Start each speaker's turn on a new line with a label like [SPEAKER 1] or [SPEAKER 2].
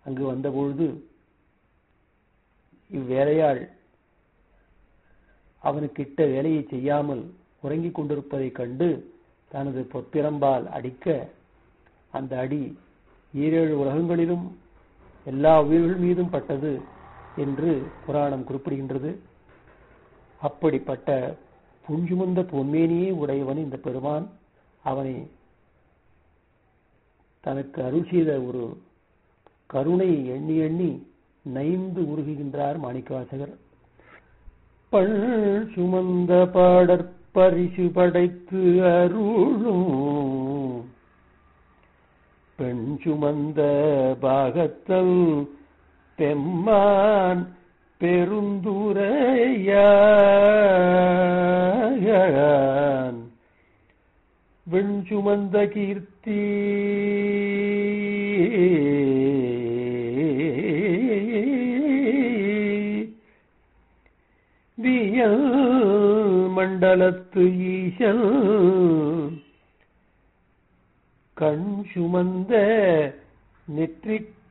[SPEAKER 1] அங்கு வந்தபொழுது இவ்வேலையாள் அவனுக்கு இட்ட வேலையை செய்யாமல் உறங்கிக் கொண்டிருப்பதைக் கண்டு தனது பொற்பிரம்பால் அடிக்க அந்த அடி ஈரேழு உலகங்களிலும் எல்லா உயிர்கள் மீதும் பட்டது என்று புராணம் குறிப்பிடுகின்றது அப்படிப்பட்ட புஞ்சுமந்த பொன்மேனியே உடையவன் இந்த பெருமான் அவனை தனக்கு அருள் செய்த ஒரு கருணையை எண்ணி எண்ணி நைந்து உருகுகின்றார் மாணிக்கவாசகர் பள் சுமந்த பாடற்பரிசு படைத்து அருளும் பெண் சுமந்த பாகத்தல் பெம்மான் பெருந்துரையான் வெண் சுமந்த கீர்த்தி வியல் மண்டலத்து ஈசல் கண் சுமந்த நெற்றிக்